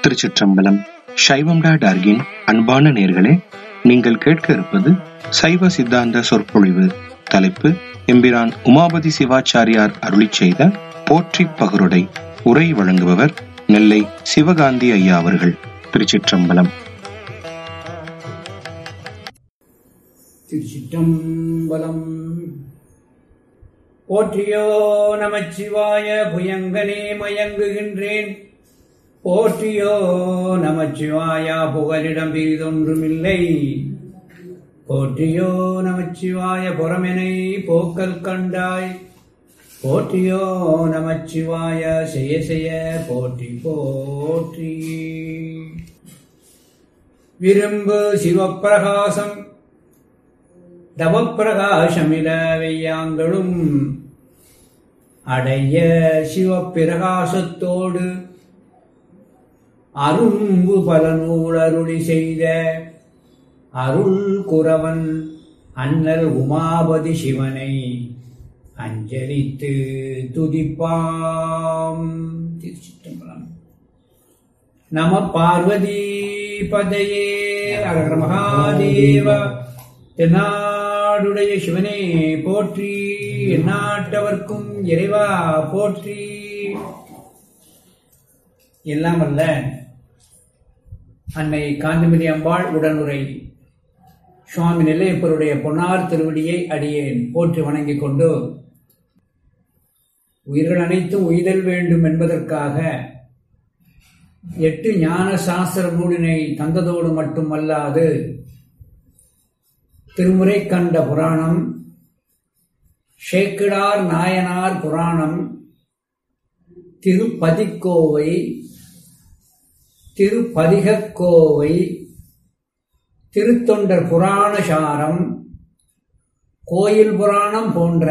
திருச்சிற்றம்பலம் சைவம்டா டார்கின் அன்பான நேர்களே நீங்கள் கேட்க இருப்பது சைவ சித்தாந்த சொற்பொழிவு தலைப்பு எம்பிரான் உமாபதி சிவாச்சாரியார் அருளிச் செய்த போற்றி பகருடை உரை வழங்குபவர் நெல்லை சிவகாந்தி ஐயா அவர்கள் திருச்சிற்றம்பலம் திருச்சிற்றம்பலம் போற்றியோ நமச்சிவாய புயங்கனே மயங்குகின்றேன் போற்றியோ நமச்சிவாயா புகலிடம் பிரிதொன்றுமில்லை போற்றியோ நமச்சிவாய புறமெனை போக்கல் கண்டாய் போற்றியோ நமச்சிவாய செய்ய செய்ய போற்றி போற்றி விரும்பு சிவப்பிரகாசம் தவப்பிரகாசமில வெய்யாங்களும் அடைய சிவப்பிரகாசத்தோடு அரும்பு பல நூல் அருளி செய்த அருள் குறவன் அண்ணல் உமாபதி சிவனை அஞ்சலித்து துதிப்பாம் திருச்சிற்றம்பலம் நம பார்வதி பதையே அரகர மகாதேவ தென்னாடுடைய சிவனே போற்றி எந்நாட்டவர்க்கும் இறைவா போற்றி எல்லாம் அல்ல அன்னை காந்திமதி அம்பாள் உடனுரை சுவாமி நெல்லையப்பருடைய பொன்னார் திருவடியை அடியேன் போற்றி வணங்கிக் கொண்டு உயிர்கள் அனைத்தும் உய்தல் வேண்டும் என்பதற்காக எட்டு ஞான சாஸ்திர நூலினை தந்ததோடு மட்டுமல்லாது திருமுறை கண்ட புராணம் ஷேக்கிடார் நாயனார் புராணம் திருப்பதிக்கோவை திருப்பதிகக்கோவை திருத்தொண்டர் புராணசாரம் கோயில் புராணம் போன்ற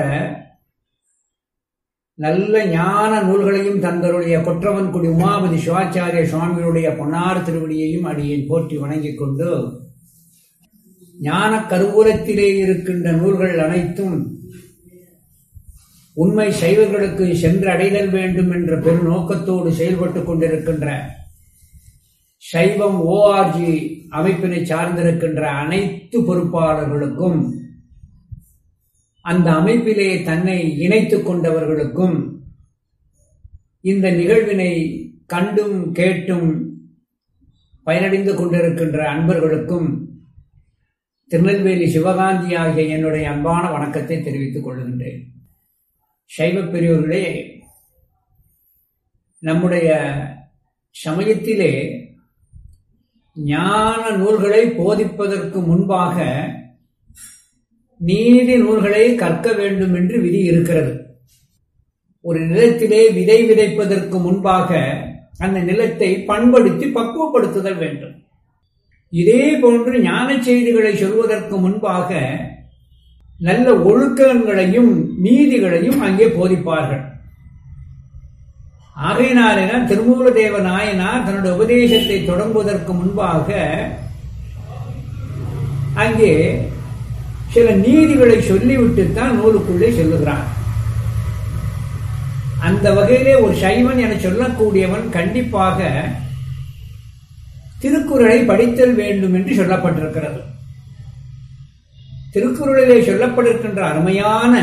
நல்ல ஞான நூல்களையும் தந்தருடைய கொற்றவன்குடி உமாபதி சிவாச்சாரிய சுவாமிகளுடைய பொன்னார் திருவடியையும் அடியேன் போற்றி வணங்கிக் கொண்டு ஞான கருவூலத்திலே இருக்கின்ற நூல்கள் அனைத்தும் உண்மை சைவர்களுக்கு சென்று அடைதல் வேண்டும் என்ற பெருநோக்கத்தோடு செயல்பட்டுக் கொண்டிருக்கின்ற சைவம் ஓஆர்ஜி அமைப்பினை சார்ந்திருக்கின்ற அனைத்து பொறுப்பாளர்களுக்கும் அந்த அமைப்பிலே தன்னை இணைத்துக் கொண்டவர்களுக்கும் இந்த நிகழ்வினை கண்டும் கேட்டும் பயனடைந்து கொண்டிருக்கின்ற அன்பர்களுக்கும் திருநெல்வேலி சிவகாந்தி ஆகிய என்னுடைய அன்பான வணக்கத்தை தெரிவித்துக் கொள்கின்றேன் சைவ பெரியோர்களே நம்முடைய சமயத்திலே ஞான நூல்களை போதிப்பதற்கு முன்பாக நீதி நூல்களை கற்க வேண்டும் என்று விதி இருக்கிறது ஒரு நிலத்திலே விதை விதைப்பதற்கு முன்பாக அந்த நிலத்தை பண்படுத்தி பக்குவப்படுத்துதல் வேண்டும் இதே போன்று ஞான செய்திகளை சொல்வதற்கு முன்பாக நல்ல ஒழுக்கங்களையும் நீதிகளையும் அங்கே போதிப்பார்கள் ஆகையினாலேதான் திருமூல தேவ நாயனார் தன்னுடைய உபதேசத்தை தொடங்குவதற்கு முன்பாக அங்கே சில நீதிகளை சொல்லிவிட்டுத்தான் நூலுக்குள்ளே செல்லுகிறார் அந்த வகையிலே ஒரு சைவன் என சொல்லக்கூடியவன் கண்டிப்பாக திருக்குறளை படித்தல் வேண்டும் என்று சொல்லப்பட்டிருக்கிறது திருக்குறளிலே சொல்லப்பட்டிருக்கின்ற அருமையான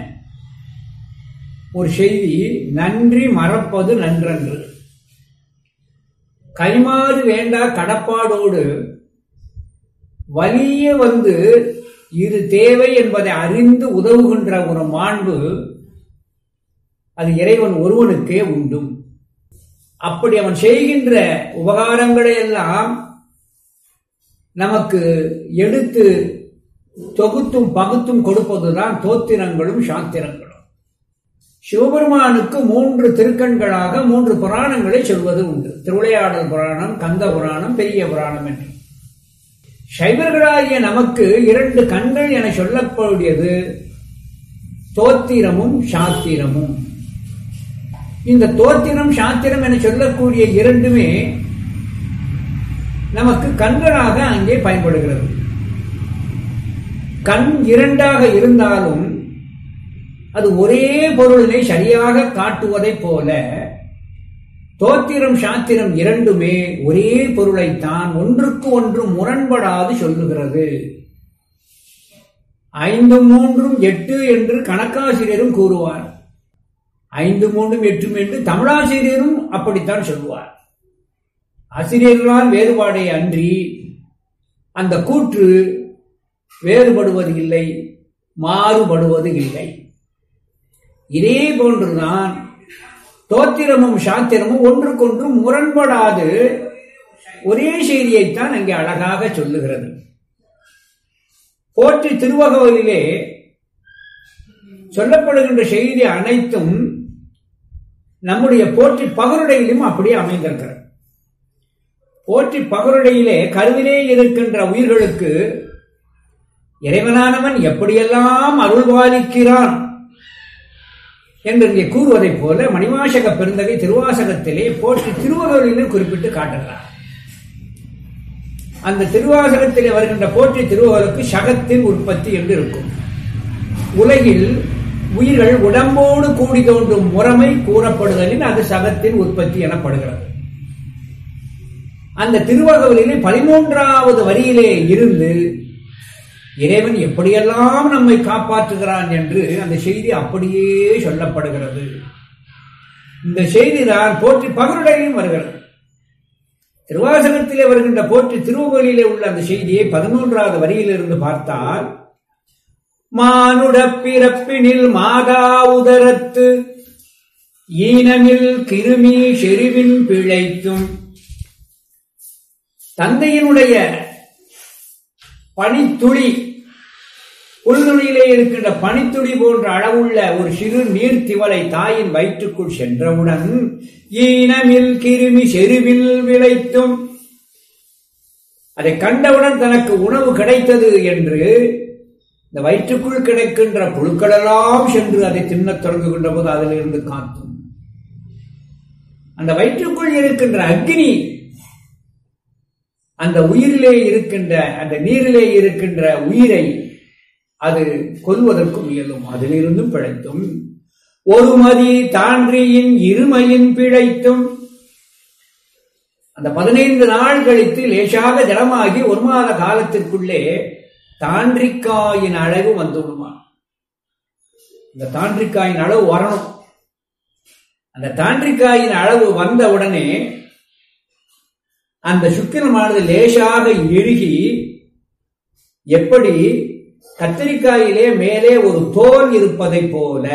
ஒரு செய்தி நன்றி மறப்பது நன்றன்று கைமாறு வேண்டா கடப்பாடோடு வலிய வந்து இது தேவை என்பதை அறிந்து உதவுகின்ற ஒரு மாண்பு அது இறைவன் ஒருவனுக்கே உண்டும் அப்படி அவன் செய்கின்ற உபகாரங்களை எல்லாம் நமக்கு எடுத்து தொகுத்தும் பகுத்தும் கொடுப்பதுதான் தோத்திரங்களும் சாத்திரங்களும் சிவபெருமானுக்கு மூன்று திருக்கண்களாக மூன்று புராணங்களை சொல்வது உண்டு திருவிளையாடல் புராணம் கந்த புராணம் பெரிய புராணம் என்று சைவர்களாகிய நமக்கு இரண்டு கண்கள் என சொல்லக்கூடியது தோத்திரமும் சாத்திரமும் இந்த தோத்திரம் சாத்திரம் என சொல்லக்கூடிய இரண்டுமே நமக்கு கண்களாக அங்கே பயன்படுகிறது கண் இரண்டாக இருந்தாலும் அது ஒரே பொருளினை சரியாக காட்டுவதைப் போல தோத்திரம் சாத்திரம் இரண்டுமே ஒரே பொருளைத்தான் ஒன்றுக்கு ஒன்று முரண்படாது சொல்லுகிறது ஐந்து மூன்றும் எட்டு என்று கணக்காசிரியரும் கூறுவார் ஐந்து மூன்றும் எட்டும் என்று தமிழாசிரியரும் அப்படித்தான் சொல்லுவார் ஆசிரியர்களால் வேறுபாடே அன்றி அந்த கூற்று வேறுபடுவது இல்லை மாறுபடுவது இல்லை இதே போன்றுதான் தோத்திரமும் சாத்திரமும் ஒன்றுக்கொன்று முரண்படாது ஒரே செய்தியைத்தான் அங்கே அழகாக சொல்லுகிறது போற்றி திருவகவலிலே சொல்லப்படுகின்ற செய்தி அனைத்தும் நம்முடைய போற்றி பகருடையிலும் அப்படியே அமைந்திருக்கிறது போற்றி பகருடையிலே கருவிலே இருக்கின்ற உயிர்களுக்கு இறைவனானவன் எப்படியெல்லாம் அருள்பாலிக்கிறான் என்று இங்கே கூறுவதைப் போல மணிவாசக பெருந்தகை திருவாசகத்திலே போற்றி திருவகவலிலும் குறிப்பிட்டு காட்டுகிறார் அந்த திருவாசகத்திலே வருகின்ற போற்றி திருவகலுக்கு சகத்தின் உற்பத்தி என்று இருக்கும் உலகில் உயிர்கள் உடம்போடு கூடி தோன்றும் முறைமை கூறப்படுதலில் அது சகத்தின் உற்பத்தி எனப்படுகிறது அந்த திருவகவலிலே பதிமூன்றாவது வரியிலே இருந்து இறைவன் எப்படியெல்லாம் நம்மை காப்பாற்றுகிறான் என்று அந்த செய்தி அப்படியே சொல்லப்படுகிறது இந்த செய்தி தான் போற்றி பகருடையும் வருகிறது திருவாசகத்திலே வருகின்ற போற்றி திருவகலிலே உள்ள அந்த செய்தியை பதிமூன்றாவது வரியிலிருந்து பார்த்தால் மானுட பிறப்பினில் மாதா உதரத்து ஈனமில் கிருமி செருவின் பிழைத்தும் தந்தையினுடைய பனித்துளி உள்நுனியிலே இருக்கின்ற பனித்துளி போன்ற அளவுள்ள ஒரு சிறு நீர்த்திவலை தாயின் வயிற்றுக்குள் சென்றவுடன் ஈனமில் கிருமி செருவில் விளைத்தும் அதை கண்டவுடன் தனக்கு உணவு கிடைத்தது என்று இந்த வயிற்றுக்குள் கிடைக்கின்ற புழுக்களெல்லாம் சென்று அதை தின்னத் தொடங்குகின்ற போது அதிலிருந்து காத்தும் அந்த வயிற்றுக்குள் இருக்கின்ற அக்னி அந்த உயிரிலே இருக்கின்ற அந்த நீரிலே இருக்கின்ற உயிரை அது கொல்வதற்கு முயலும் அதிலிருந்தும் பிழைத்தும் ஒரு மதி தான்றியின் இருமையின் பிழைத்தும் அந்த பதினைந்து நாள் கழித்து லேசாக ஜலமாகி ஒரு மாத காலத்திற்குள்ளே தாண்டிக்காயின் அளவு வந்துவிடுமா இந்த தாண்டிக்காயின் அளவு வரணும் அந்த தாண்டிக்காயின் அளவு வந்த உடனே அந்த சுக்கிரமானது லேசாக இறுகி எப்படி கத்திரிக்காயிலே மேலே ஒரு தோல் இருப்பதை போல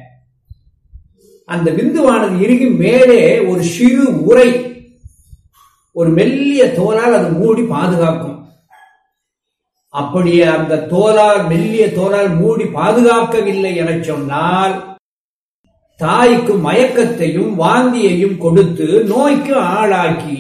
அந்த விந்துவானது இறுகி மேலே ஒரு சிறு உரை ஒரு மெல்லிய தோலால் அது மூடி பாதுகாக்கும் அப்படியே அந்த தோலால் மெல்லிய தோலால் மூடி பாதுகாக்கவில்லை என சொன்னால் தாய்க்கு மயக்கத்தையும் வாந்தியையும் கொடுத்து நோய்க்கு ஆளாக்கி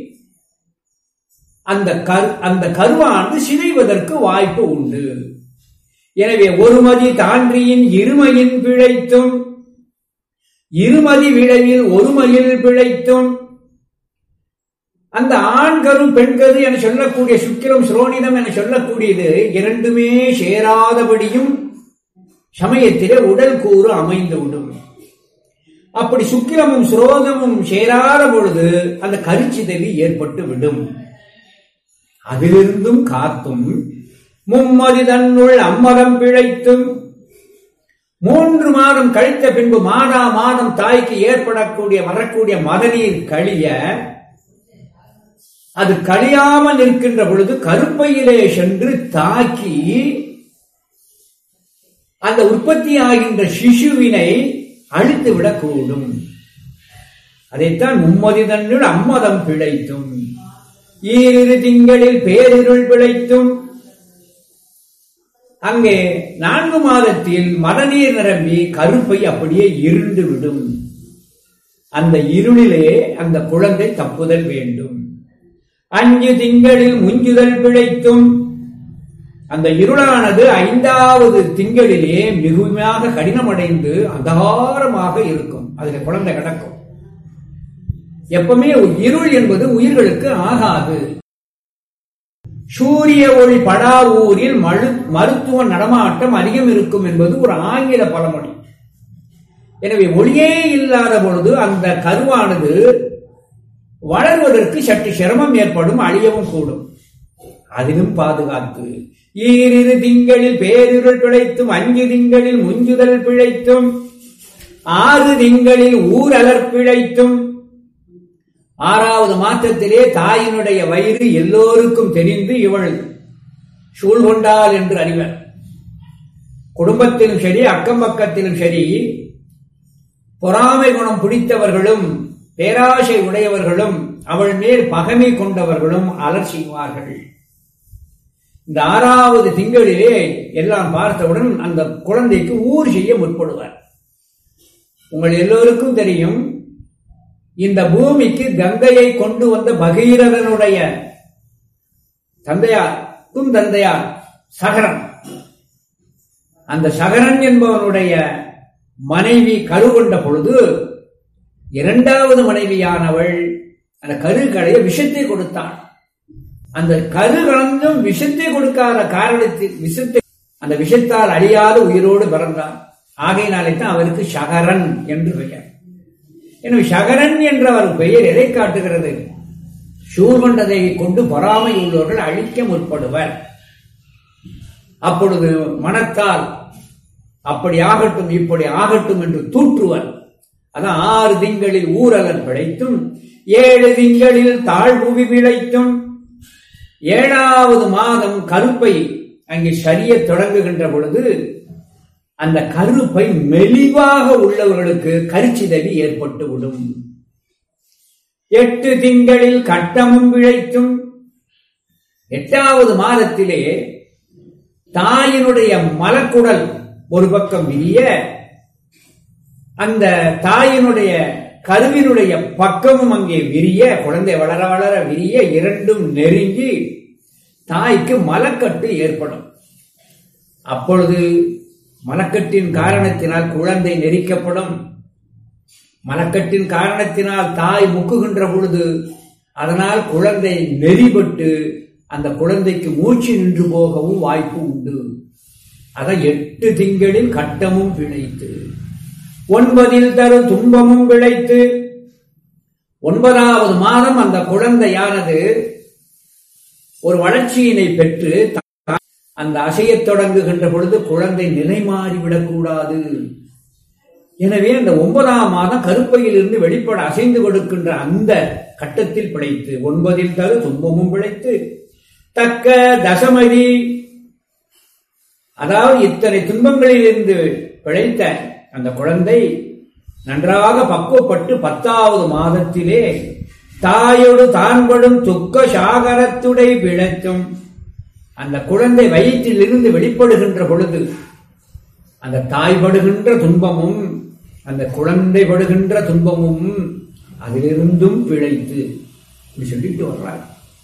அந்த கரு அந்த கருவானது சிதைவதற்கு வாய்ப்பு உண்டு எனவே ஒருமதி தாண்டியின் இருமையின் பிழைத்தும் இருமதி விளைவில் ஒருமையில் பிழைத்தும் அந்த ஆண்கரு பெண்கரு என சொல்லக்கூடிய சுக்கிரம் சுரோனிதம் என சொல்லக்கூடியது இரண்டுமே சேராதபடியும் சமயத்திலே உடல் கூறு அமைந்து விடும் அப்படி சுக்கிரமும் சுரோதமும் சேராத பொழுது அந்த கருச்சிதவி ஏற்பட்டு விடும் அதிலிருந்தும் காத்தும் மும்மதி தன்னுள் அம்மதம் பிழைத்தும் மூன்று மாதம் கழித்த பின்பு மாதா மாதம் தாய்க்கு ஏற்படக்கூடிய வரக்கூடிய மதநீர் கழிய அது கழியாமல் இருக்கின்ற பொழுது கருப்பையிலே சென்று தாக்கி அந்த உற்பத்தி ஆகின்ற சிசுவினை அழித்து விடக்கூடும் அதைத்தான் மும்மதி தன்னுள் அம்மதம் பிழைத்தும் ஈரிரு திங்களில் பேரிருள் பிழைத்தும் அங்கே நான்கு மாதத்தில் மதநீர் நிரம்பி கருப்பை அப்படியே இருண்டு விடும் அந்த இருளிலே அந்த குழந்தை தப்புதல் வேண்டும் அஞ்சு திங்களில் முஞ்சுதல் பிழைத்தும் அந்த இருளானது ஐந்தாவது திங்களிலே மிகுமையாக கடினமடைந்து அகாரமாக இருக்கும் அதுல குழந்தை கிடக்கும் எப்பவுமே இருள் என்பது உயிர்களுக்கு ஆகாது சூரிய ஒளி படா ஊரில் மழு மருத்துவ நடமாட்டம் அதிகம் இருக்கும் என்பது ஒரு ஆங்கில பழமொழி எனவே ஒளியே இல்லாத பொழுது அந்த கருவானது வளர்வதற்கு சற்று சிரமம் ஏற்படும் அழியவும் கூடும் அதிலும் பாதுகாத்து ஈரிரு திங்களில் பேரிருள் பிழைத்தும் அஞ்சு திங்களில் முஞ்சுதல் பிழைத்தும் ஆறு திங்களில் ஊரலர் பிழைத்தும் ஆறாவது மாற்றத்திலே தாயினுடைய வயிறு எல்லோருக்கும் தெரிந்து இவள் சூழ்கொண்டாள் என்று அறிவர் குடும்பத்திலும் சரி அக்கம் பக்கத்திலும் சரி பொறாமை குணம் பிடித்தவர்களும் பேராசை உடையவர்களும் அவள் மேல் பகமை கொண்டவர்களும் அலர் செய்வார்கள் இந்த ஆறாவது திங்களிலே எல்லாம் பார்த்தவுடன் அந்த குழந்தைக்கு ஊர் செய்ய முற்படுவார் உங்கள் எல்லோருக்கும் தெரியும் இந்த பூமிக்கு கங்கையை கொண்டு வந்த பகீரதனுடைய தந்தையார் தும் தந்தையார் சகரன் அந்த சகரன் என்பவனுடைய மனைவி கரு கொண்ட பொழுது இரண்டாவது மனைவியானவள் அந்த கரு கடைய விஷத்தை கொடுத்தாள் அந்த கரு கலந்தும் விஷத்தை கொடுக்காத காரணத்தில் விஷத்தை அந்த விஷத்தால் அழியாத உயிரோடு பிறந்தார் ஆகையினாலே தான் அவருக்கு சகரன் என்று பெயர் எனவே சகரன் என்ற அவர் பெயர் எதை காட்டுகிறது சூழ்கொண்டதை கொண்டு பொறாமை உள்ளவர்கள் அழிக்க முற்படுவர் அப்பொழுது மனத்தால் அப்படி ஆகட்டும் இப்படி ஆகட்டும் என்று தூற்றுவர் அதான் ஆறு திங்களில் ஊரலன் பிழைத்தும் ஏழு திங்களில் தாழ்புவி விளைத்தும் ஏழாவது மாதம் கருப்பை அங்கே சரிய தொடங்குகின்ற பொழுது அந்த கருப்பை மெலிவாக உள்ளவர்களுக்கு கரிச்சிதவி ஏற்பட்டு விடும் எட்டு திங்களில் கட்டமும் விழைத்தும் எட்டாவது மாதத்திலே தாயினுடைய மலக்குடல் ஒரு பக்கம் விரிய அந்த தாயினுடைய கருவினுடைய பக்கமும் அங்கே விரிய குழந்தை வளர வளர விரிய இரண்டும் நெருங்கி தாய்க்கு மலக்கட்டு ஏற்படும் அப்பொழுது மலக்கட்டின் காரணத்தினால் குழந்தை நெரிக்கப்படும் மலக்கட்டின் காரணத்தினால் தாய் முக்குகின்ற பொழுது அதனால் குழந்தை நெறிபட்டு அந்த குழந்தைக்கு மூச்சு நின்று போகவும் வாய்ப்பு உண்டு அத எட்டு திங்களில் கட்டமும் பிழைத்து ஒன்பதில் தரு துன்பமும் விளைத்து ஒன்பதாவது மாதம் அந்த குழந்தையானது ஒரு வளர்ச்சியினை பெற்று அந்த அசையத் தொடங்குகின்ற பொழுது குழந்தை நிலை மாறிவிடக்கூடாது எனவே அந்த ஒன்பதாம் மாதம் கருப்பையிலிருந்து வெளிப்பட அசைந்து கொடுக்கின்ற அந்த கட்டத்தில் பிழைத்து ஒன்பதில் தரு துன்பமும் பிழைத்து தக்க தசமதி அதாவது இத்தனை துன்பங்களில் இருந்து பிழைத்த அந்த குழந்தை நன்றாக பக்குவப்பட்டு பத்தாவது மாதத்திலே தாயோடு தான்படும் துக்க சாகரத்துடை பிழைத்தும் அந்த குழந்தை வயிற்றில் இருந்து வெளிப்படுகின்ற பொழுது அந்த தாய் படுகின்ற துன்பமும் அந்த குழந்தை படுகின்ற துன்பமும் அதிலிருந்தும் பிழைத்து இப்படி சொல்லிட்டு வர்றார்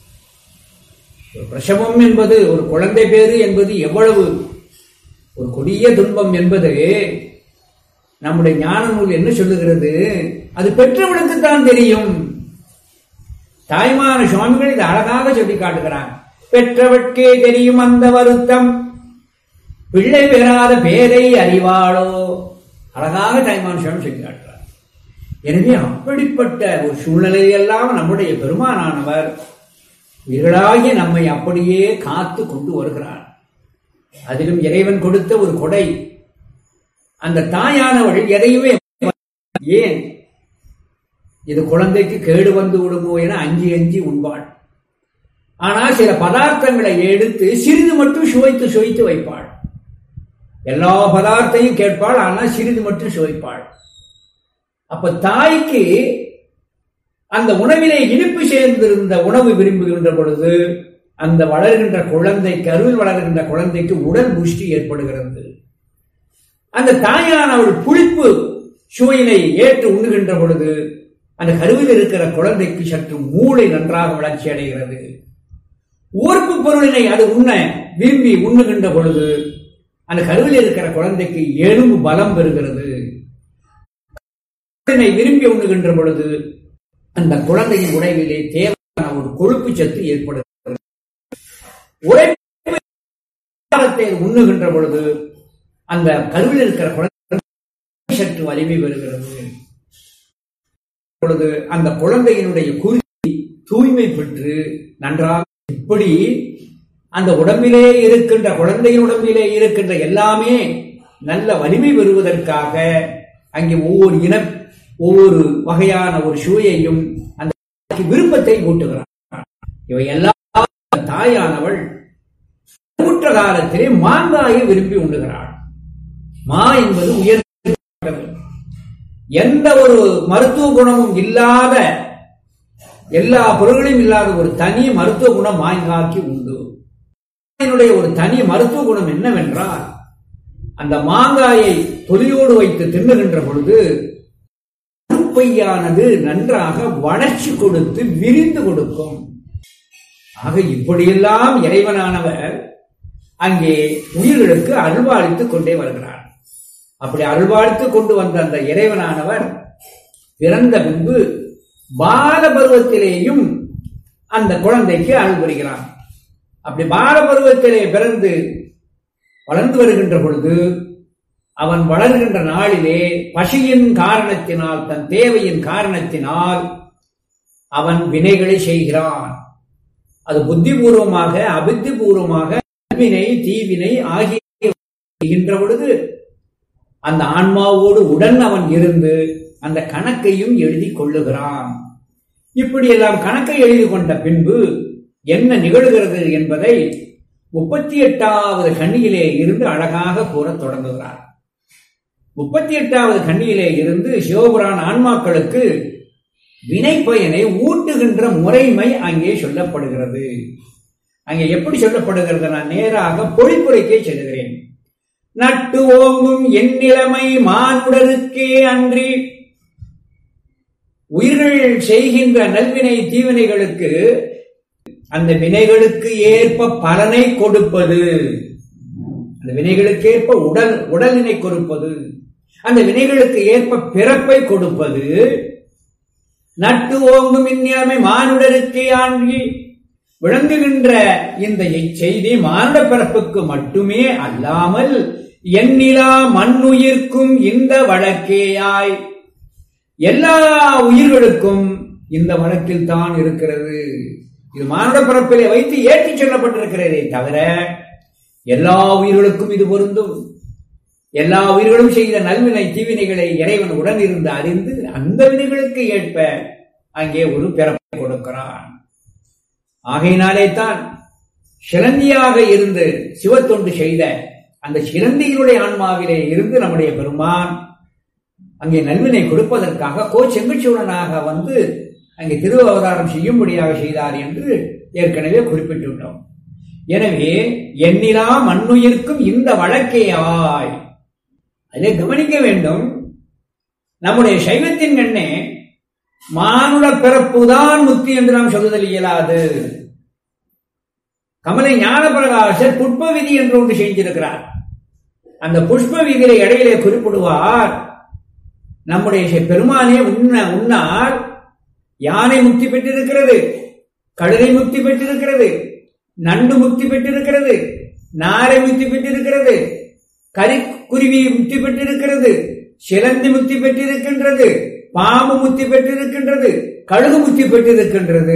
பிரசவம் என்பது ஒரு குழந்தை பேரு என்பது எவ்வளவு ஒரு கொடிய துன்பம் என்பது நம்முடைய ஞான நூல் என்ன சொல்லுகிறது அது பெற்றவனுக்கு தான் தெரியும் தாய்மான சுவாமிகள் இதை அழகாக சொல்லி காட்டுகிறார் பெற்றவர்க்கே தெரியும் அந்த வருத்தம் பிள்ளை பெறாத பேரை அறிவாளோ அழகாக தாய்மான சுவாமி சொல்லி காட்டுறார் எனவே அப்படிப்பட்ட ஒரு சூழ்நிலையெல்லாம் நம்முடைய பெருமானானவர் உயிர்களாகி நம்மை அப்படியே காத்து கொண்டு வருகிறார் அதிலும் இறைவன் கொடுத்த ஒரு கொடை அந்த தாயானவள் எதையுமே ஏன் இது குழந்தைக்கு கேடு வந்து விடுமோ என அஞ்சி அஞ்சி உண்பாள் ஆனால் சில பதார்த்தங்களை எடுத்து சிறிது மட்டும் சுவைத்து சுவைத்து வைப்பாள் எல்லா பதார்த்தையும் கேட்பாள் ஆனால் சிறிது மட்டும் சுவைப்பாள் அப்ப தாய்க்கு அந்த உணவிலே இனிப்பு சேர்ந்திருந்த உணவு விரும்புகின்ற பொழுது அந்த வளர்கின்ற குழந்தைக்கு அருள் வளர்கின்ற குழந்தைக்கு உடல் புஷ்டி ஏற்படுகிறது அந்த தாயானவள் புளிப்பு சுவையினை ஏற்று உண்ணுகின்ற பொழுது அந்த கருவில் இருக்கிற குழந்தைக்கு சற்று மூளை நன்றாக வளர்ச்சி அடைகிறது ஊர்ப்பு பொருளினை அது உண்ண விரும்பி உண்ணுகின்ற பொழுது அந்த கருவில் இருக்கிற குழந்தைக்கு எலும்பு பலம் பெறுகிறது விரும்பி உண்ணுகின்ற பொழுது அந்த குழந்தையின் உடைவிலே தேவையான ஒரு கொழுப்பு சத்து ஏற்படுகிறது உழைப்பை உண்ணுகின்ற பொழுது அந்த கருவில் இருக்கிற குழந்தை சற்று வலிமை பெறுகிறது பொழுது அந்த குழந்தையினுடைய குறி தூய்மை பெற்று நன்றாக இப்படி அந்த உடம்பிலே இருக்கின்ற குழந்தையின் உடம்பிலே இருக்கின்ற எல்லாமே நல்ல வலிமை பெறுவதற்காக அங்கே ஒவ்வொரு இன ஒவ்வொரு வகையான ஒரு சுவையையும் அந்த விருப்பத்தை ஊட்டுகிறார் இவை எல்லாம் தாயானவள் ஊற்ற காலத்திலே மாங்காயை விரும்பி உண்ணுகிறாள் மா என்பது உயர்ந்தது எந்த ஒரு மருத்துவ குணமும் இல்லாத எல்லா பொருள்களையும் இல்லாத ஒரு தனி மருத்துவ குணம் மாங்காய்க்கு உண்டு இதனுடைய ஒரு தனி மருத்துவ குணம் என்னவென்றால் அந்த மாங்காயை தொலியோடு வைத்து தின்னுகின்ற பொழுது பையானது நன்றாக வளர்ச்சி கொடுத்து விரிந்து கொடுக்கும் ஆக இப்படியெல்லாம் இறைவனானவர் அங்கே உயிர்களுக்கு அருள்வாளித்துக் கொண்டே வருகிறார் அப்படி அருள்வாளித்துக் கொண்டு வந்த அந்த இறைவனானவர் பிறந்த பின்பு பால பருவத்திலேயும் அந்த குழந்தைக்கு அருள் புரிகிறார் அப்படி பால பருவத்திலே பிறந்து வளர்ந்து வருகின்ற பொழுது அவன் வளர்கின்ற நாளிலே பசியின் காரணத்தினால் தன் தேவையின் காரணத்தினால் அவன் வினைகளை செய்கிறான் அது புத்திபூர்வமாக அபுத்திபூர்வமாக நல்வினை தீவினை ஆகிய செய்கின்ற பொழுது அந்த ஆன்மாவோடு உடன் அவன் இருந்து அந்த கணக்கையும் எழுதி கொள்ளுகிறான் இப்படியெல்லாம் கணக்கை எழுதி கொண்ட பின்பு என்ன நிகழ்கிறது என்பதை முப்பத்தி எட்டாவது கண்ணியிலே இருந்து அழகாக கூறத் தொடங்குகிறார் முப்பத்தி எட்டாவது கண்ணியிலே இருந்து சிவபுராண ஆன்மாக்களுக்கு வினை பயனை ஊட்டுகின்ற முறைமை அங்கே சொல்லப்படுகிறது அங்கே எப்படி சொல்லப்படுகிறது நான் நேராக பொழிப்புரைக்கே செல்கிறேன் நட்டு ஓங்கும் என் நிலைமை மானுடருக்கே அன்றி உயிர்கள் செய்கின்ற நல்வினை தீவினைகளுக்கு அந்த வினைகளுக்கு ஏற்ப பலனை கொடுப்பது அந்த வினைகளுக்கு ஏற்ப உடல் உடலினை கொடுப்பது அந்த வினைகளுக்கு ஏற்ப பிறப்பை கொடுப்பது நட்டு ஓங்கும் இந்நிலைமை மானுடருக்கே ஆண்டி விளங்குகின்ற இந்த செய்தி மானுட பிறப்புக்கு மட்டுமே அல்லாமல் எண்ணிலா மண்ணுயிர்க்கும் இந்த வழக்கேயாய் எல்லா உயிர்களுக்கும் இந்த வழக்கில் தான் இருக்கிறது இது மானுட பிறப்பிலே வைத்து ஏற்றிச் சொல்லப்பட்டிருக்கிறதே தவிர எல்லா உயிர்களுக்கும் இது பொருந்தும் எல்லா உயிர்களும் செய்த நல்வினை தீவினைகளை இறைவன் உடன் இருந்து அறிந்து அந்த வினைகளுக்கு ஏற்ப அங்கே ஒரு பிறப்பை கொடுக்கிறான் ஆகையினாலே தான் சிலந்தியாக இருந்து சிவத்தொண்டு செய்த அந்த சிலந்தியினுடைய ஆன்மாவிலே இருந்து நம்முடைய பெருமான் அங்கே நல்வினை கொடுப்பதற்காக கோ செங்கச்சூழனாக வந்து அங்கே திரு அவதாரம் செய்யும்படியாக செய்தார் என்று ஏற்கனவே குறிப்பிட்டுள்ளோம் எனவே எண்ணிலா மண்ணுயிர்க்கும் இந்த வழக்கையாய் அதை கவனிக்க வேண்டும் நம்முடைய சைவத்தின் கண்ணே மானுட பிறப்புதான் முக்தி என்று நாம் சொல்லுதல் இயலாது கமலை ஞான பிரகாசர் புஷ்ப விதி என்று ஒன்று செஞ்சிருக்கிறார் அந்த புஷ்ப விதியில இடையிலே குறிப்பிடுவார் நம்முடைய பெருமானே உண்ண உண்ணார் யானை முக்தி பெற்றிருக்கிறது கழுதை முக்தி பெற்றிருக்கிறது நண்டு முக்தி பெற்றிருக்கிறது நாரை முக்தி பெற்றிருக்கிறது கரிக்குருவி முக்தி பெற்றிருக்கிறது சிலந்தி முக்தி பெற்றிருக்கின்றது பாம்பு முக்தி பெற்றிருக்கின்றது கழுகு முக்தி பெற்றிருக்கின்றது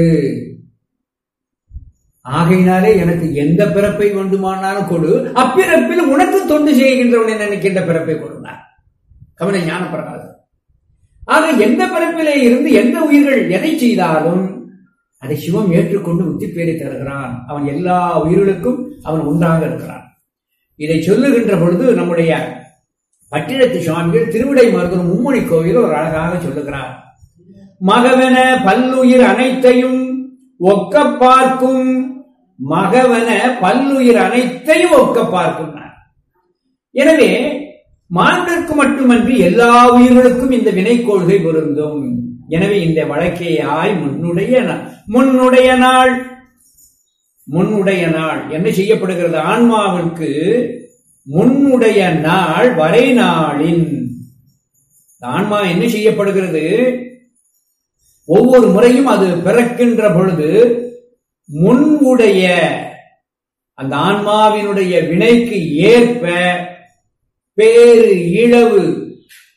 ஆகையினாலே எனக்கு எந்த பிறப்பை வேண்டுமானாலும் கொடு அப்பிறப்பில் உனக்கு தொண்டு செய்கின்றவனை நினைக்கின்ற பிறப்பை கொடுனார் கவன ஞான பிரகாசம் ஆக எந்த பிறப்பிலே இருந்து எந்த உயிர்கள் எதை செய்தாலும் அதை சிவம் ஏற்றுக்கொண்டு முத்தி பேரை தருகிறான் அவன் எல்லா உயிர்களுக்கும் அவன் உண்டாக இருக்கிறான் இதை சொல்லுகின்ற பொழுது நம்முடைய பட்டினத்து சுவாமிகள் திருவிடை மருதன் மும்மொழி கோவில் ஒரு அழகாக சொல்லுகிறார் மகவென பல்லுயிர் அனைத்தையும் ஒக்க பார்க்கும் மகவன பல்லுயிர் அனைத்தையும் ஒக்க பார்க்கும் எனவே மான்பிற்கு மட்டுமன்றி எல்லா உயிர்களுக்கும் இந்த வினை கொள்கை பொருந்தும் எனவே இந்த வழக்கையாய் முன்னுடைய முன்னுடைய நாள் முன்னுடைய நாள் என்ன செய்யப்படுகிறது ஆன்மாவிற்கு முன்னுடைய நாள் வரை நாளின் ஆன்மா என்ன செய்யப்படுகிறது ஒவ்வொரு முறையும் அது பிறக்கின்ற பொழுது முன்புடைய அந்த ஆன்மாவினுடைய வினைக்கு ஏற்ப பேரு இழவு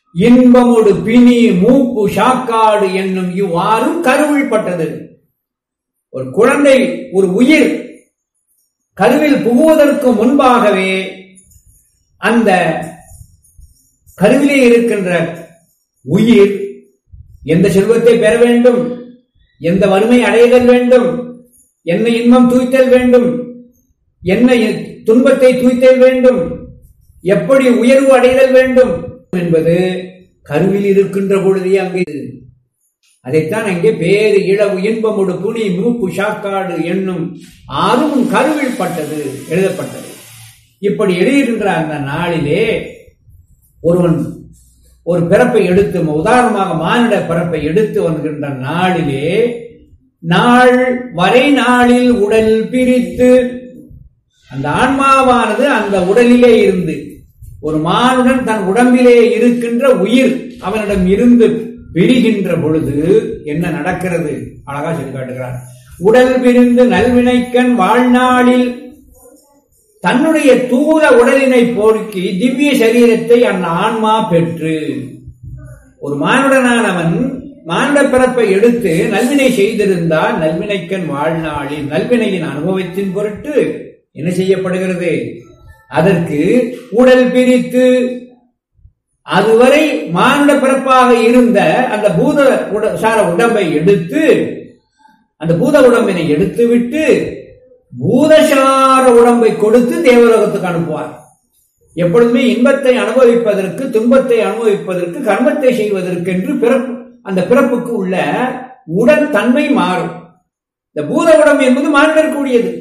இன்பமோடு பிணி மூப்பு சாக்காடு என்னும் இவ்வாறும் கருவிழ்பட்டது ஒரு குழந்தை ஒரு உயிர் கருவில் புகுவதற்கு முன்பாகவே அந்த கருவிலே இருக்கின்ற உயிர் எந்த செல்வத்தை பெற வேண்டும் எந்த வறுமை அடைதல் வேண்டும் என்ன இன்பம் தூய்த்தல் வேண்டும் என்ன துன்பத்தை தூய்த்தல் வேண்டும் எப்படி உயர்வு அடைதல் வேண்டும் என்பது கருவில் இருக்கின்ற பொழுதே அங்கே அதைத்தான் அங்கே பேரு இளவு இன்பமுடு புனி மூப்பு சாக்காடு என்னும் ஆறும் கருவில் பட்டது எழுதப்பட்டது இப்படி எழுதுகின்ற அந்த நாளிலே ஒருவன் ஒரு பிறப்பை எடுத்து உதாரணமாக மானிட பிறப்பை எடுத்து வருகின்ற நாளிலே நாள் வரை நாளில் உடல் பிரித்து அந்த ஆன்மாவானது அந்த உடலிலே இருந்து ஒரு மானுடன் தன் உடம்பிலே இருக்கின்ற உயிர் அவனிடம் இருந்து பிரிகின்ற பொழுது என்ன நடக்கிறது அழகா சொல்லி காட்டுகிறார் உடல் பிரிந்து நல்வினைக்கண் வாழ்நாளில் தன்னுடைய தூர உடலினை போக்கி திவ்ய சரீரத்தை அந்த ஆன்மா பெற்று ஒரு மானுடனானவன் மானுட பிறப்பை எடுத்து நல்வினை செய்திருந்தால் நல்வினைக்கண் வாழ்நாளில் நல்வினையின் அனுபவத்தின் பொருட்டு என்ன செய்யப்படுகிறது அதற்கு உடல் பிரித்து அதுவரை மானுட பிறப்பாக இருந்த அந்த பூத சார உடம்பை எடுத்து அந்த பூத உடம்பினை எடுத்து விட்டு பூதசார உடம்பை கொடுத்து தேவலோகத்துக்கு அனுப்புவார் எப்பொழுதுமே இன்பத்தை அனுபவிப்பதற்கு துன்பத்தை அனுபவிப்பதற்கு கர்மத்தை செய்வதற்கு என்று பிறப்பு அந்த பிறப்புக்கு உள்ள உடல் தன்மை மாறும் இந்த பூத உடம்பு என்பது மாறிடக்கூடியது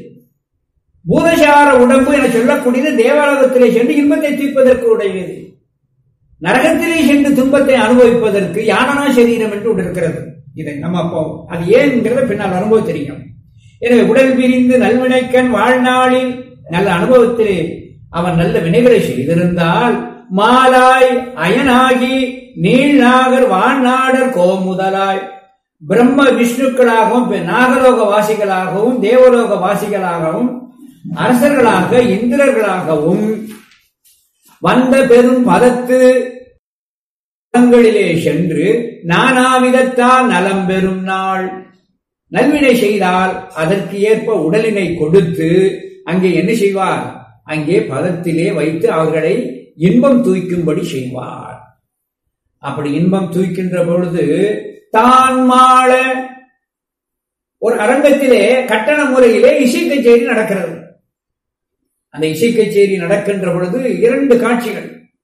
பூதசார உடம்பு என சொல்லக்கூடியது தேவாலயத்திலே சென்று இன்பத்தை தீர்ப்பதற்கு உடையது நரகத்திலே சென்று துன்பத்தை அனுபவிப்பதற்கு யானனா சரீரம் என்று ஒன்று இருக்கிறது இதை நம்ம அப்போ அது ஏன்ங்கிறத பின்னால் வரும்போது தெரியும் எனவே உடல் பிரிந்து நல்வினைக்கண் வாழ்நாளில் நல்ல அனுபவத்திலே அவன் நல்ல வினைகளை செய்திருந்தால் மாலாய் அயனாகி நீள்நாகர் வான்நாடர் கோமுதலாய் பிரம்ம விஷ்ணுக்களாகவும் நாகலோக வாசிகளாகவும் தேவலோக வாசிகளாகவும் அரசர்களாக இந்திரர்களாகவும் வந்த பெரும் பதத்து இடங்களிலே சென்று நானாவிதத்தால் நலம் பெறும் நாள் நல்வினை செய்தால் அதற்கு ஏற்ப உடலினை கொடுத்து அங்கே என்ன செய்வார் அங்கே பதத்திலே வைத்து அவர்களை இன்பம் தூய்க்கும்படி செய்வார் அப்படி இன்பம் தூய்க்கின்ற பொழுது தான் மாள ஒரு அரங்கத்திலே கட்டண முறையிலே இசை கச்சேரி நடக்கிறது அந்த இசை கச்சேரி நடக்கின்ற பொழுது இரண்டு காட்சிகள்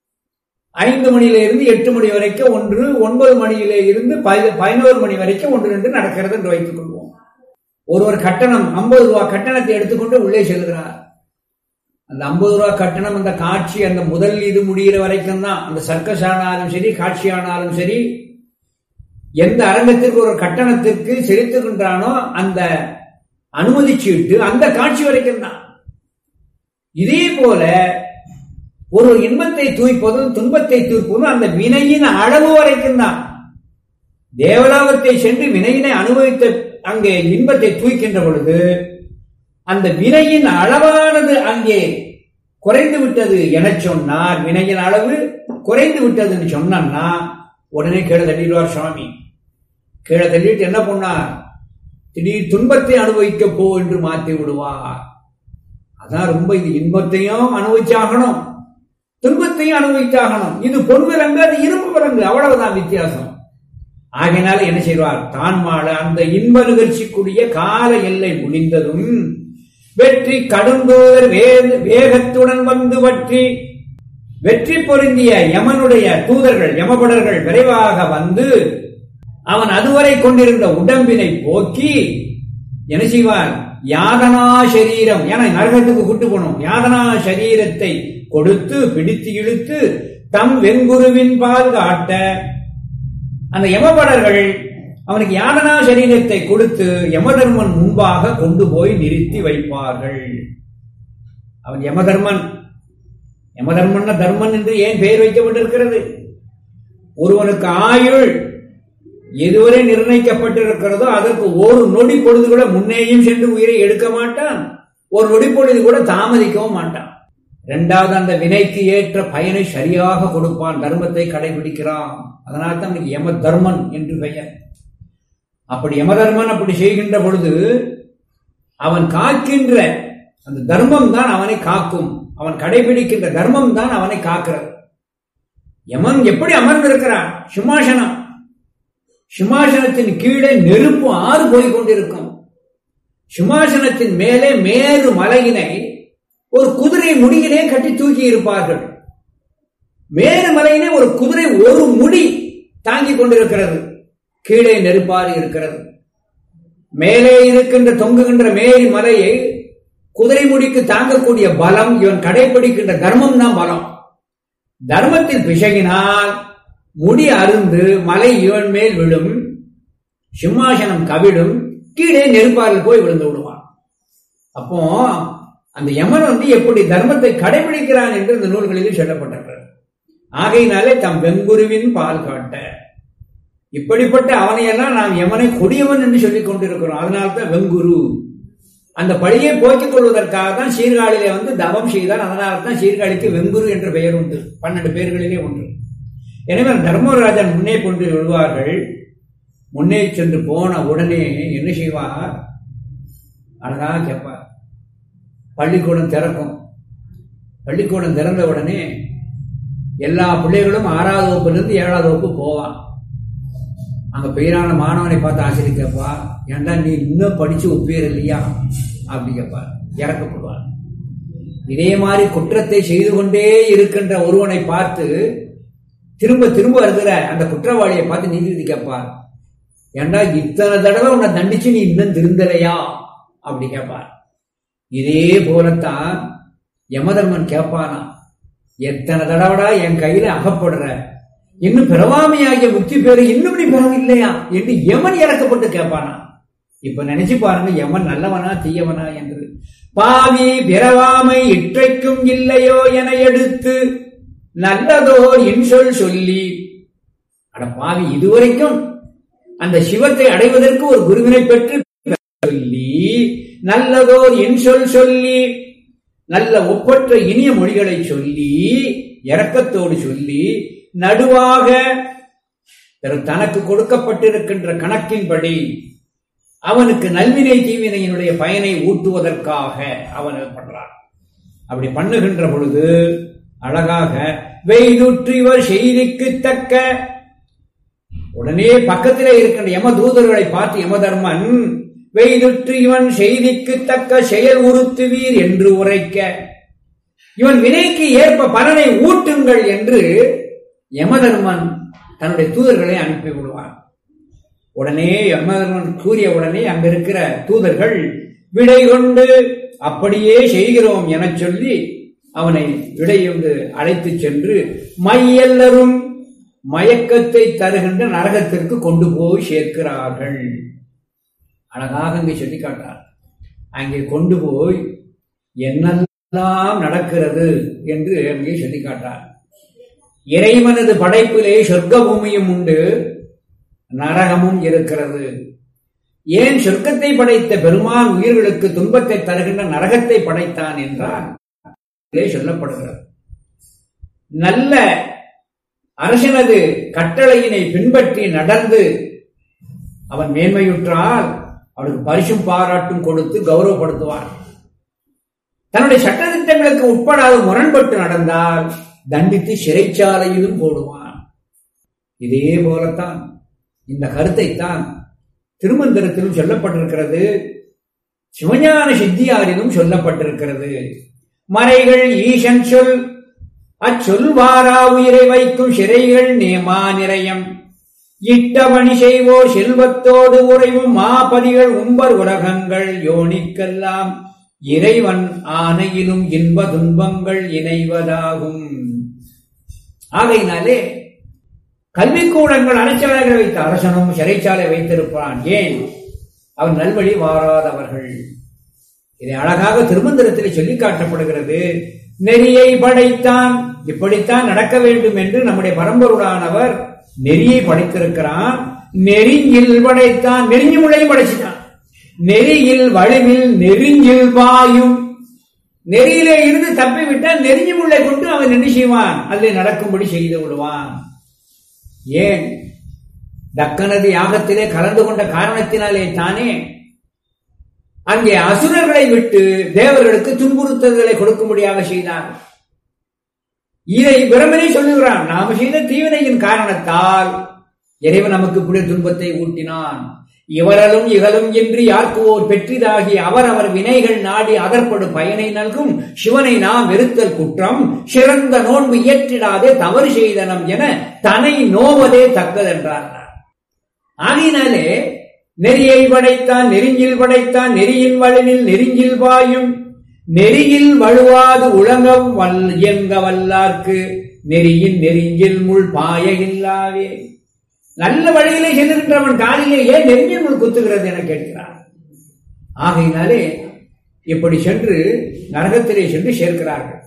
ஐந்து மணியில இருந்து எட்டு மணி வரைக்கும் ஒன்று ஒன்பது மணியில இருந்து பதினோரு மணி வரைக்கும் ஒன்று ரெண்டு நடக்கிறது என்று வைத்துக் கொள்வோம் ஒருவர் கட்டணம் ஐம்பது ரூபாய் கட்டணத்தை எடுத்துக்கொண்டு உள்ளே செல்கிறார் அந்த ஐம்பது ரூபாய் கட்டணம் அந்த காட்சி அந்த முதல் இது முடிகிற வரைக்கும் தான் அந்த சர்க்கஸ் ஆனாலும் சரி காட்சி ஆனாலும் சரி எந்த அரங்கத்திற்கு ஒரு கட்டணத்திற்கு செலுத்துகின்றானோ அந்த அனுமதி சீட்டு அந்த காட்சி வரைக்கும் தான் இதே போல ஒரு இன்பத்தை தூய்ப்பதும் துன்பத்தை தூய்ப்பதும் அந்த வினையின் அளவு வரைக்கும் தான் தேவலாகத்தை சென்று வினையினை அனுபவித்த அங்கே இன்பத்தை தூய்க்கின்ற பொழுது அந்த வினையின் அளவானது அங்கே குறைந்து விட்டது என சொன்னார் வினையின் அளவு குறைந்து விட்டதுன்னு சொன்னா உடனே கீழே தள்ளிடுவார் சுவாமி கீழே தள்ளிட்டு என்ன பண்ணார் திடீர் துன்பத்தை அனுபவிக்க போ என்று மாற்றி விடுவார் அதான் ரொம்ப இது இன்பத்தையும் அனுபவிச்சாகணும் துன்பத்தையும் அனுபவித்தாகணும் இது பொன் விலங்கு அது இரும்பு விலங்கு அவ்வளவுதான் வித்தியாசம் ஆகையினால என்ன செய்வார் தான் மாள அந்த இன்ப நிகழ்ச்சிக்குரிய கால எல்லை முடிந்ததும் வெற்றி கடுந்தோர் வேகத்துடன் வந்து வற்றி வெற்றி பொருந்திய யமனுடைய தூதர்கள் யமபடர்கள் விரைவாக வந்து அவன் அதுவரை கொண்டிருந்த உடம்பினை போக்கி என்ன செய்வார் யாதனா சரீரம் என நரகத்துக்கு கூட்டு போனோம் யாதனா சரீரத்தை கொடுத்து பிடித்து இழுத்து தம் வெங்குருவின் பால் காட்ட அந்த யமபடர்கள் அவனுக்கு யாதனா சரீரத்தை கொடுத்து யமதர்மன் முன்பாக கொண்டு போய் நிறுத்தி வைப்பார்கள் அவன் யமதர்மன் யமதர்மன் தர்மன் என்று ஏன் பெயர் வைக்கப்பட்டிருக்கிறது ஒருவனுக்கு ஆயுள் எதுவரை நிர்ணயிக்கப்பட்டிருக்கிறதோ அதற்கு ஒரு நொடி பொழுது கூட முன்னேயும் சென்று உயிரை எடுக்க மாட்டான் ஒரு நொடி பொழுது கூட தாமதிக்கவும் மாட்டான் இரண்டாவது அந்த வினைக்கு ஏற்ற பயனை சரியாக கொடுப்பான் தர்மத்தை கடைபிடிக்கிறான் அதனால் தான் யம தர்மன் என்று பெயர் அப்படி யமதர்மன் அப்படி செய்கின்ற பொழுது அவன் காக்கின்ற அந்த தர்மம் தான் அவனை காக்கும் அவன் கடைபிடிக்கின்ற தர்மம் தான் அவனை காக்கிறது யமன் எப்படி அமர்ந்திருக்கிறான் சிம்மாசனம் சிம்மாசனத்தின் கீழே நெருப்பு ஆறு போய் கொண்டிருக்கும் சிம்மாசனத்தின் மேலே மேரு மலையினை ஒரு குதிரை முடியிலே கட்டி தூக்கி இருப்பார்கள் மேரு மலையிலே ஒரு குதிரை ஒரு முடி தாங்கிக் கொண்டிருக்கிறது கீழே நெருப்பாறு இருக்கிறது மேலே இருக்கின்ற தொங்குகின்ற மேரி மலையை குதிரை முடிக்கு தாங்கக்கூடிய பலம் இவன் கடைபிடிக்கின்ற தர்மம் தான் பலம் தர்மத்தில் பிசகினால் முடி அருந்து மலை இவன் மேல் விழும் சிம்மாசனம் கவிழும் கீழே நெருப்பாரில் போய் விழுந்து விடுவான் அப்போ அந்த யமன் வந்து எப்படி தர்மத்தை கடைபிடிக்கிறான் என்று இந்த நூல்களிலே சொல்லப்பட்டிருக்கிறது ஆகையினாலே தம் வெங்குருவின் பால் காட்ட இப்படிப்பட்ட அவனையெல்லாம் நாம் யமனை கொடியவன் என்று சொல்லிக் கொண்டிருக்கிறோம் அதனால்தான் வெங்குரு அந்த பழியை போக்கிக் கொள்வதற்காக தான் சீர்காழியிலே வந்து தவம் செய்தார் அதனால தான் சீர்காழிக்கு வெங்குரு என்ற பெயர் உண்டு பன்னெண்டு பேர்களிலே ஒன்று எனவே தர்மராஜன் முன்னே கொண்டு விழுவார்கள் முன்னே சென்று போன உடனே என்ன செய்வார் அழகாக கேட்பார் பள்ளிக்கூடம் திறக்கும் பள்ளிக்கூடம் திறந்த உடனே எல்லா பிள்ளைகளும் ஆறாவது வகுப்புலேருந்து ஏழாவது வகுப்பு போவான் அங்க பெயரான மாணவனை பார்த்து ஆசிரியர் கேட்பா ஏன்டா நீ இன்னும் படிச்சு ஒப்பேர் இல்லையா அப்படி கேட்பார் இறக்கப்படுவார் இதே மாதிரி குற்றத்தை செய்து கொண்டே இருக்கின்ற ஒருவனை பார்த்து திரும்ப திரும்ப வருகிற அந்த குற்றவாளியை பார்த்து நீதிபதி கேட்பார் ஏன்டா இத்தனை தடவை உன்னை தண்டிச்சு நீ இன்னும் திருந்தலையா அப்படி கேட்பார் இதே போலத்தான் யமதர்மன் கேட்பானா எத்தனை தடவைடா என் கையில அகப்படுற இன்னும் பிறவாமையாகிய முக்தி பேரு இன்னும் நீ பெறவில்லையா என்று யமன் இறக்கப்பட்டு கேட்பானா இப்ப நினைச்சு பாருங்க யமன் நல்லவனா தீயவனா என்று பாவி பிறவாமை இற்றைக்கும் இல்லையோ என எடுத்து நல்லதோர் இன்சொல் சொல்லி அட பாவி இதுவரைக்கும் அந்த சிவத்தை அடைவதற்கு ஒரு குருவினை பெற்று சொல்லி நல்லதோர் இன்சொல் சொல்லி நல்ல ஒப்பற்ற இனிய மொழிகளை சொல்லி இரக்கத்தோடு சொல்லி நடுவாக தனக்கு கொடுக்கப்பட்டிருக்கின்ற கணக்கின்படி அவனுக்கு நல்வினை தீவினையினுடைய பயனை ஊட்டுவதற்காக அவன் பண்றான் அப்படி பண்ணுகின்ற பொழுது அழகாக வெய்துற்றிவர் செய்திக்கு தக்க உடனே பக்கத்திலே இருக்கின்ற யம தூதர்களை பார்த்து யமதர்மன் வெய்துற்று இவன் செய்திக்கு தக்க செயல் உறுத்துவீர் என்று உரைக்க இவன் வினைக்கு ஏற்ப பலனை ஊட்டுங்கள் என்று யமதர்மன் தன்னுடைய தூதர்களை அனுப்பி விடுவான் உடனே யமதர்மன் கூறிய உடனே அங்க இருக்கிற தூதர்கள் விடை கொண்டு அப்படியே செய்கிறோம் என சொல்லி அவனை விடையொன்று அழைத்து சென்று மையெல்லரும் மயக்கத்தை தருகின்ற நரகத்திற்கு கொண்டு போய் சேர்க்கிறார்கள் அழகாக அங்கே சொல்லி காட்டார் அங்கே கொண்டு போய் என்னெல்லாம் நடக்கிறது என்று அங்கே சொல்லி காட்டார் இறைவனது படைப்பிலே சொர்க்க பூமியும் உண்டு நரகமும் இருக்கிறது ஏன் சொர்க்கத்தை படைத்த பெருமான் உயிர்களுக்கு துன்பத்தை தருகின்ற நரகத்தை படைத்தான் என்றால் சொல்லப்படுகிறது நல்ல அரசனது கட்டளையினை பின்பற்றி நடந்து அவன் மேன்மையுற்றால் அவனுக்கு பரிசும் பாராட்டும் கொடுத்து கௌரவப்படுத்துவார் தன்னுடைய சட்டத்திட்டங்களுக்கு உட்படாது முரண்பட்டு நடந்தால் தண்டித்து சிறைச்சாலையிலும் போடுவான் இதே போலத்தான் இந்த கருத்தைத்தான் திருமந்திரத்திலும் சொல்லப்பட்டிருக்கிறது சிவஞான சித்தியாரிலும் சொல்லப்பட்டிருக்கிறது மறைகள் ஈசன் சொல் அச்சொல்வாரா உயிரை வைக்கும் சிறைகள் நேமா நிலையம் இட்டபணி செய்வோர் செல்வத்தோடு உறைவும் மாபதிகள் உம்பர் உலகங்கள் யோனிக்கெல்லாம் இறைவன் ஆணையிலும் இன்ப துன்பங்கள் இணைவதாகும் ஆகையினாலே கல்விக்கூடங்கள் அனைச்சாலைகளை வைத்த அரசனும் சிறைச்சாலை வைத்திருப்பான் ஏன் அவன் நல்வழி வாராதவர்கள் இதை அழகாக திருமந்திரத்தில் சொல்லி காட்டப்படுகிறது நெறியை படைத்தான் இப்படித்தான் நடக்க வேண்டும் என்று நம்முடைய பரம்பொருளானவர் நெறியை படைத்திருக்கிறான் நெறியில் படைத்தான் நெறிஞ்சு முளையும் படைச்சிட்டான் நெறியில் வலுவில் நெறிஞ்சில் வாயும் நெறியிலே இருந்து தப்பி விட்டால் நெறிஞ்சு முள்ளை கொண்டு அவன் என்ன செய்வான் அதில் நடக்கும்படி செய்து விடுவான் ஏன் தக்கனது யாகத்திலே கலந்து கொண்ட காரணத்தினாலே தானே அங்கே அசுரர்களை விட்டு தேவர்களுக்கு துன்புறுத்தல்களை கொடுக்கும்படியாக செய்தார் இதை பிரமனே சொல்லுகிறான் நாம செய்த தீவினையின் காரணத்தால் இறைவன் நமக்கு இப்படி துன்பத்தை ஊட்டினான் இவரலும் இகழும் என்று யார்க்குவோர் பெற்றிதாகி அவரவர் வினைகள் நாடி அகற்படு பயனை நல்கும் சிவனை நாம் வெறுத்தல் குற்றம் சிறந்த நோன்பு இயற்றிடாதே தவறு செய்தனம் என தனை நோவதே தக்கதென்றார் ஆகினாலே நெறியை படைத்தான் நெறிஞ்சில் படைத்தான் நெறியின் வழினில் நெறிஞ்சில் பாயும் நெறியில் வழுவாது உலகம் வல் இயங்க வல்லார்க்கு நெறியின் நெறிஞ்சில் முள் பாய இல்லாவே நல்ல வழியிலே செல்லுகின்றவன் காலிலே ஏன் நெருங்கிய முள் குத்துகிறது என கேட்கிறார் ஆகையினாலே இப்படி சென்று நரகத்திலே சென்று சேர்க்கிறார்கள்